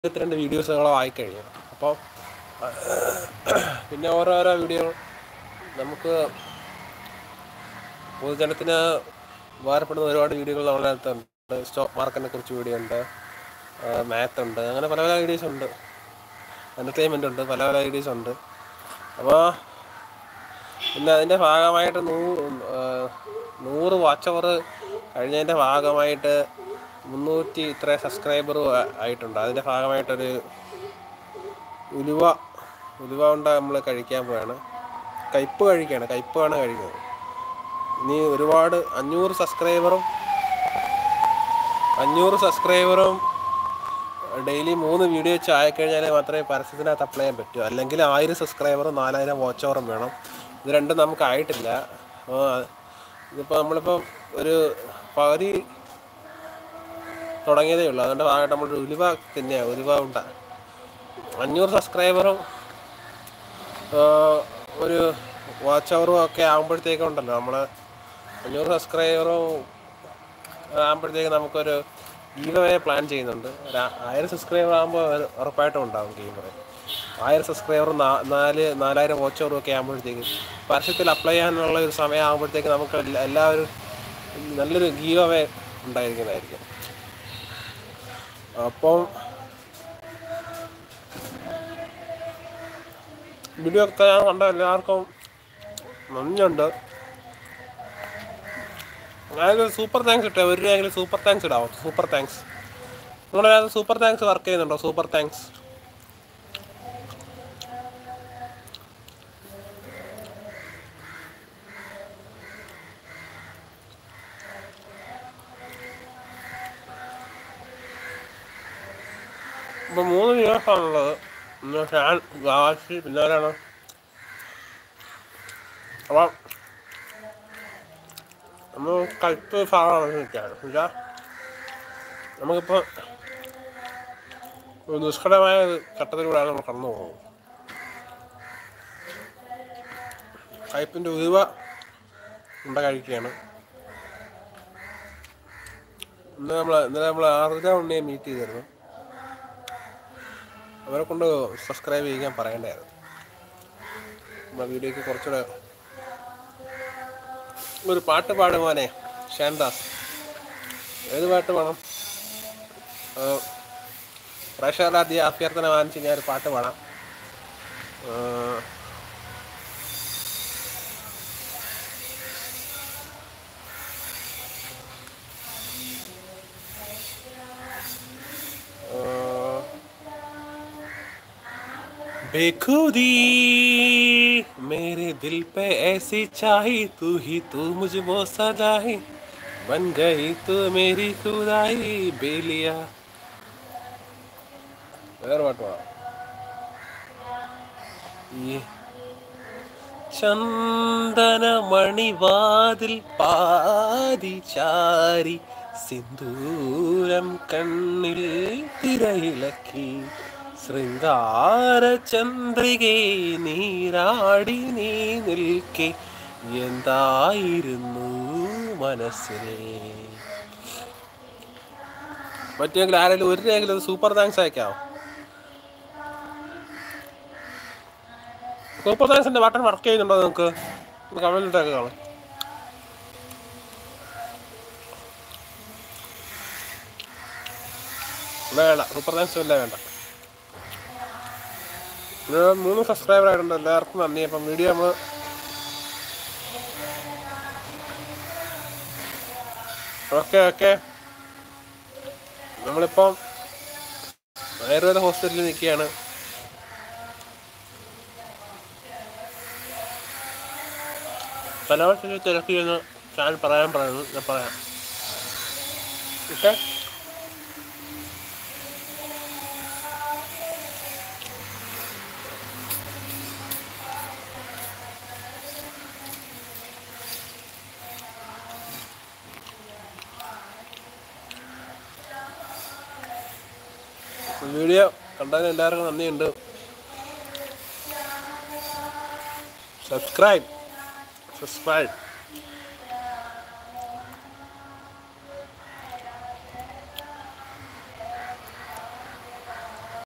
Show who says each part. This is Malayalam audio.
Speaker 1: ഇരുപത്തിരണ്ട് വീഡിയോസുകളോ ആയിക്കഴിഞ്ഞു അപ്പോൾ പിന്നെ ഓരോരോ വീഡിയോ നമുക്ക് പൊതുജനത്തിന് ഉപകാരപ്പെടുന്ന ഒരുപാട് വീഡിയോകൾ നമ്മുടെ അടുത്തുണ്ട് സ്റ്റോക്ക് മാർക്കറ്റിനെ കുറിച്ച് വീഡിയോ ഉണ്ട് മാത്ത് ഉണ്ട് അങ്ങനെ പല പല വീഡിയോസ് ഉണ്ട് എൻ്റർടൈൻമെൻ്റ് ഉണ്ട് പല പല വീഡിയോസ് ഉണ്ട് അപ്പോൾ പിന്നെ അതിൻ്റെ ഭാഗമായിട്ട് നൂറ് നൂറ് വാച്ച് അവർ കഴിഞ്ഞതിൻ്റെ ഭാഗമായിട്ട് മുന്നൂറ്റി ഇത്ര സബ്സ്ക്രൈബർ ആയിട്ടുണ്ട് അതിൻ്റെ ഭാഗമായിട്ടൊരു ഉലുവ ഉലുവ കൊണ്ട് നമ്മൾ കഴിക്കാൻ പോവാണ് കയ്പ്പ് കഴിക്കുകയാണ് കയ്പ്പാണ് കഴിക്കുന്നത് ഇനി ഒരുപാട് അഞ്ഞൂറ് സബ്സ്ക്രൈബറും അഞ്ഞൂറ് സബ്സ്ക്രൈബറും ഡെയിലി മൂന്ന് വീഡിയോ വെച്ച് ആയിക്കഴിഞ്ഞാൽ മാത്രമേ പരസ്യത്തിനകത്ത് അപ്ലൈ ചെയ്യാൻ പറ്റൂ അല്ലെങ്കിൽ ആയിരം സബ്സ്ക്രൈബറും നാലായിരം വാച്ച് അവറും വേണം ഇത് രണ്ടും നമുക്ക് ആയിട്ടില്ല അപ്പോൾ ഇതിപ്പോൾ നമ്മളിപ്പോൾ ഒരു പകുതി തുടങ്ങിയതേ ഉള്ളൂ അതുകൊണ്ട് ഭാഗമായിട്ട് നമ്മൾ ഉലുവ തന്നെയാണ് ഉലുവ ഉണ്ട അഞ്ഞൂറ് സബ്സ്ക്രൈബറും ഒരു വാച്ച് അവറും ഒക്കെ ആകുമ്പോഴത്തേക്കും ഉണ്ടല്ലോ നമ്മൾ അഞ്ഞൂറ് സബ്സ്ക്രൈബറും ആകുമ്പോഴത്തേക്ക് നമുക്കൊരു ഗീവേ പ്ലാൻ ചെയ്യുന്നുണ്ട് ഒരു ആയിരം സബ്സ്ക്രൈബർ ആകുമ്പോൾ ഉറപ്പായിട്ടും ഉണ്ടാവും ഗെയിമർ ആയിരം സബ്സ്ക്രൈബർ നാല് നാലായിരം വാച്ച് അവറും ഒക്കെ ആകുമ്പോഴത്തേക്ക് പരസ്യത്തിൽ അപ്ലൈ ചെയ്യാനുള്ള ഒരു സമയം ആകുമ്പോഴത്തേക്ക് നമുക്ക് എല്ലാ- എല്ലാവരും നല്ലൊരു ഗീവേ ഉണ്ടായിരിക്കുന്നതായിരിക്കും അപ്പം വീഡിയോ ഒക്കെ ഞാൻ കണ്ട എല്ലാവർക്കും നന്ദിയുണ്ട് അതായത് സൂപ്പർ താങ്ക്സ് ഇട്ടേ ഒരു രൂപയെങ്കിലും സൂപ്പർ താങ്ക്സ് ഇടാവോ സൂപ്പർ താങ്ക്സ് നിങ്ങളത് സൂപ്പർ താങ്ക്സ് വർക്ക് ചെയ്യുന്നുണ്ടോ സൂപ്പർ താങ്ക്സ് ഇപ്പൊ മൂന്ന് ദിവസമാണുള്ളത് ഇന്ന് ഷാൻ ഗാവാഷി പിന്നെ ആരാണ് അപ്പം നമ്മൾ കൽപ്പ് ഭാഗമാണ് നിൽക്കുകയാണ് എന്നുവെച്ചാൽ നമുക്കിപ്പോൾ ഒരു ദുഷ്കരമായ ഒരു ഘട്ടത്തിലൂടെയാണ് നമ്മൾ കടന്നു പോകുന്നത് കയ്പിൻ്റെ ഉരുവ ഉണ്ട കഴിക്കുകയാണ് ഇന്നലെ നമ്മൾ ഇന്നലെ നമ്മൾ ആറുര ഉണ്ണിയെ മീറ്റ് ചെയ്തിരുന്നു അവരെ കൊണ്ട് സബ്സ്ക്രൈബ് ചെയ്യാൻ പറയണ്ടായിരുന്നു നമ്മുടെ വീഡിയോക്ക് കുറച്ചുകൂടെ ഒരു പാട്ട് പാടുവാനേ ഷാൻദാസ് ഏത് പാട്ട് വേണം ആ, പ്രേക്ഷകരുടെ ആദ്യ അഭ്യർത്ഥന വാങ്ങിച്ച് ഞാൻ ഒരു പാട്ട് പാടാം ആ, ആ, बेखुदी मेरे दिल पे ऐसी चाही तू ही तू मुझको सदाई बन गई तू मेरी खुदाई बेलिया വേറെ പാട്ട് പാടാം ഈ ചന്ദനമണിവാതിൽ പാതി ചാരി സിന്ദൂരം കണ്ണിൽ തിരയിളക്കി ശൃംഗാര ചന്ദ്രികെ നീരാടി നീ നിൽക്കെ എന്തായിരുന്നു മനസ്സിനെ പറ്റുമെങ്കിൽ ആരെങ്കിലും ഒരു രേഖയിൽ ഒരു സൂപ്പർ താങ്ക്സ് അയക്കാമോ സൂപ്പർ താങ്ക്സിന്റെ ബട്ടൺ വർക്ക് ചെയ്യുന്നുണ്ടോ നിങ്ങൾക്ക് കമന്റ് ഇട്ടൊക്കെ കാണാം ഇല്ല വേണ്ട സൂപ്പർ താങ്ക്സ് ഇല്ല വേണ്ട ഇത് മൂന്ന് സബ്സ്ക്രൈബർ ആയിട്ടുണ്ട് എല്ലാവർക്കും നന്ദി അപ്പം വീഡിയോ നമ്മൾ ഓക്കെ ഓക്കെ നമ്മളിപ്പം ആയുർവേദ ഹോസ്പിറ്റലിൽ നിൽക്കുകയാണ് പലവട്ടത്തിൽ തിരക്കിയെന്ന് ഞാൻ പറയാൻ പറയുന്നു ഞാൻ പറയാം ഓക്കെ വീഡിയോ കണ്ടതിന് എല്ലാവർക്കും നന്ദിയുണ്ട് സബ്സ്ക്രൈബ് സബ്സ്ക്രൈബ്